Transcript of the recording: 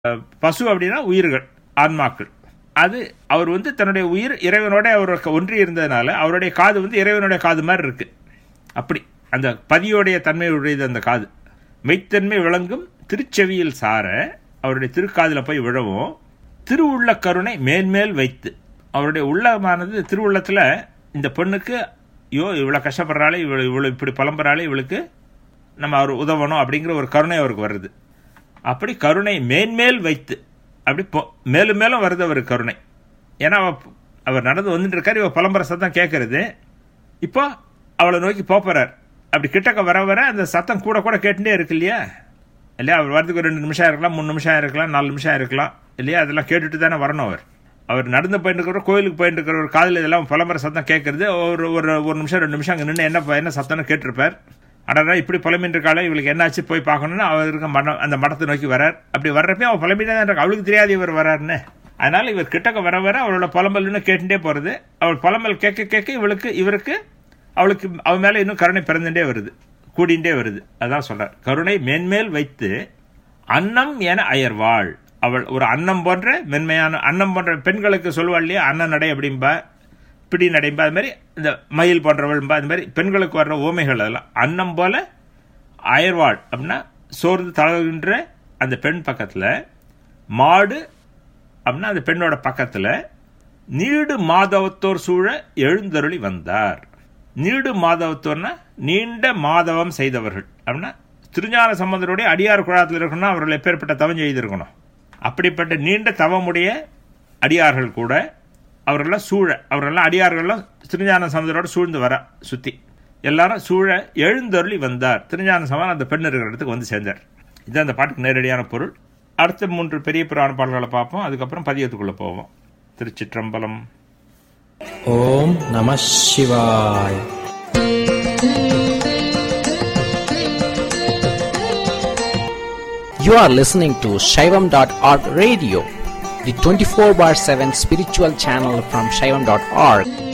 பசு அப்படின்னா உயிர்கள் ஆன்மாக்கள் அது அவர் வந்து தன்னுடைய உயிர் இறைவனோட அவர் ஒன்றி இருந்ததுனால அவருடைய காது வந்து இறைவனுடைய காது மாதிரி இருக்கு அப்படி அந்த பதியோடைய தன்மையுடையது அந்த காது மெய்த்தன்மை விளங்கும் திருச்செவியில் சார அவருடைய திருக்காதில் போய் விழவும் திருவுள்ள கருணை மேன்மேல் வைத்து அவருடைய உள்ளமானது திருவுள்ளத்தில் இந்த பெண்ணுக்கு ஐயோ இவ்வளோ கஷ்டப்படுறாளே இவ்வளோ இவ்வளோ இப்படி புலம்புறாளே இவளுக்கு நம்ம அவர் உதவணும் அப்படிங்கிற ஒரு கருணை அவருக்கு வருது அப்படி கருணை மேன்மேல் வைத்து அப்படி பொ மேலும் மேலும் வருது அவர் கருணை ஏன்னா அவ அவர் நடந்து வந்துட்டு இருக்காரு இவ புலம்புற சத்தம் கேட்கறது இப்போ அவளை நோக்கி போறார் அப்படி கிட்டக்க வர வர அந்த சத்தம் கூட கூட கேட்டுட்டே இருக்கு இல்லையா இல்லையா அவர் வரதுக்கு ஒரு ரெண்டு நிமிஷம் இருக்கலாம் மூணு நிமிஷம் இருக்கலாம் நாலு நிமிஷம் இருக்கலாம் இல்லையா அதெல்லாம் கேட்டுட்டு தானே வரணும் அவர் அவர் நடந்து போயிட்டு இருக்கிற கோயிலுக்கு போயிட்டு இருக்கிற ஒரு காதில் இதெல்லாம் புலம்புற சத்தம் கேட்கறது ஒரு ஒரு ஒரு நிமிஷம் ரெண்டு நிமிஷம் அங்கே நின்று என்ன என்ன சத்தம்னு கேட்டிருப்பார் அடடா இப்படி புலம்பின்னு இருக்காளே இவளுக்கு என்னாச்சு போய் பார்க்கணும்னு அவருக்கு மடம் அந்த மடத்தை நோக்கி வரார் அப்படி வர்றப்பே அவள் புலம்பிட்டே தான் இருக்கா அவளுக்கு தெரியாது இவர் வராருன்னு அதனால இவர் கிட்டக்க வர வர அவளோட புலம்பல்னு கேட்டுட்டே போறது அவள் புலம்பல் கேட்க கேட்க இவளுக்கு இவருக்கு அவளுக்கு அவன் மேல இன்னும் கருணை பிறந்துட்டே வருது கூடிண்டே வருது அதான் சொல்றார் கருணை மேன்மேல் வைத்து அன்னம் என அயர்வாள் அவள் ஒரு அன்னம் போன்ற மென்மையான அன்னம் போன்ற பெண்களுக்கு சொல்லுவாள் இல்லையா அன்ன நடை அப்படிம்பா பிடி நடைம்பா அது மாதிரி இந்த மயில் போன்றவள்பா அது மாதிரி பெண்களுக்கு வர்ற ஓமைகள் அதெல்லாம் அன்னம் போல அயர்வாள் அப்படின்னா சோர்ந்து தளர்கின்ற அந்த பெண் பக்கத்தில் மாடு அப்படின்னா அந்த பெண்ணோட பக்கத்தில் நீடு மாதவத்தோர் சூழ எழுந்தருளி வந்தார் நீடு மாதவத்தோர்னா நீண்ட மாதவம் செய்தவர்கள் அப்படின்னா திருஞான சம்பந்தருடைய அடியார் குழாத்தில் இருக்கணும்னா அவர்கள் எப்பேற்பட்ட தவம் செய்திருக்கணும் அப்படிப்பட்ட நீண்ட தவமுடைய அடியார்கள் கூட அவர்களெல்லாம் சூழ அவர்களெல்லாம் அடியார்கள்லாம் திருஞான சமுதரோட சூழ்ந்து வர சுற்றி எல்லாரும் சூழ எழுந்தருளி வந்தார் திருஞான சமன் அந்த பெண் இருக்கிற இடத்துக்கு வந்து சேர்ந்தார் இது அந்த பாட்டுக்கு நேரடியான பொருள் அடுத்த மூன்று பெரிய புராண பாடல்களை பார்ப்போம் அதுக்கப்புறம் பதியத்துக்குள்ளே போவோம் திருச்சிற்றம்பலம் ஓம் நம சிவாய் You are listening to Shaivam.org radio, the 24 bar 7 spiritual channel from Shaivam.org.